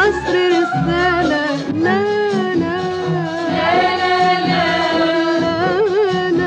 عصر رسالة لا لا لا لا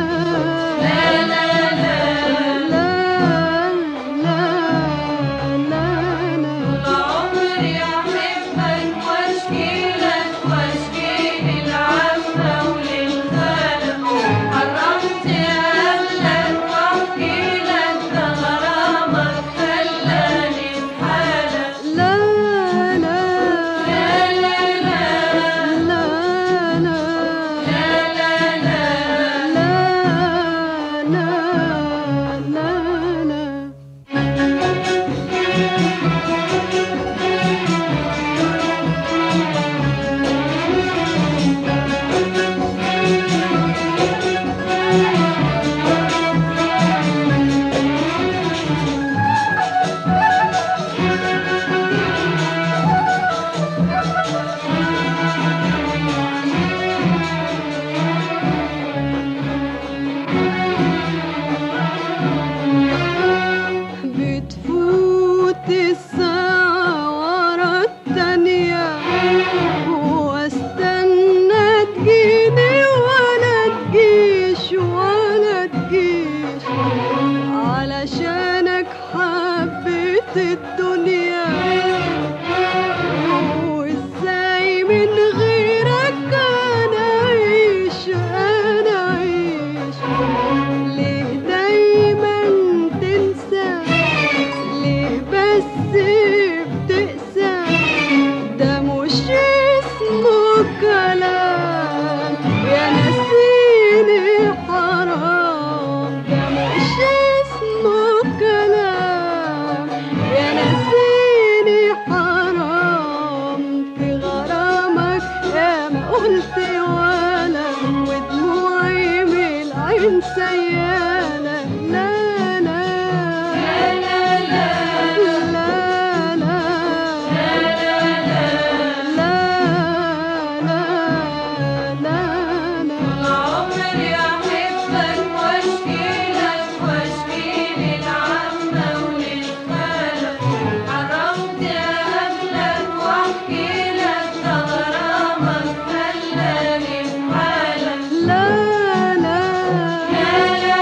عمري أحبك واشكيلك واشكيل العمة وللخالة حرمت أهلك واحكيلك ده غرامك خلاني في حالك لا لا لا لا لا لا لا لا لا لا لا لا لا بتفوت الساعة ورا التانية واستنى تجيني ولا تجيش ولا تجيش علشانك حبيت الدنيا وازاي من غيرك انا اعيش انا اعيش ليه دايما تنسى ليه بس بتقسى ده مش اسمه كلام يا نسيني حرام ده مش اسمه كلام يا نسيني حرام في غرامك يا ما قلت ولا ودموعي من العين سيالة لا لا لا لا لا لا لا عمري أحبك واشكيلك واشكيل العمة وللخالة حرمت أهلك واحكيلك ده غرامك خلاني في حالك لا لا لا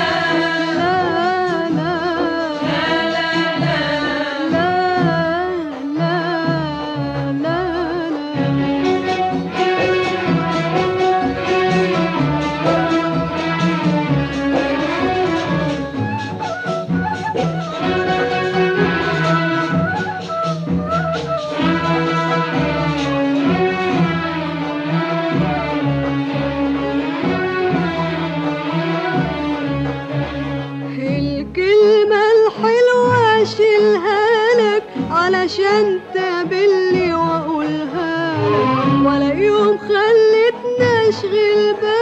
لا لا لا الكلمة الحلوة اشيلها لك علشان تقابلني واقولها لك ولا يوم خلتني اشغل بالي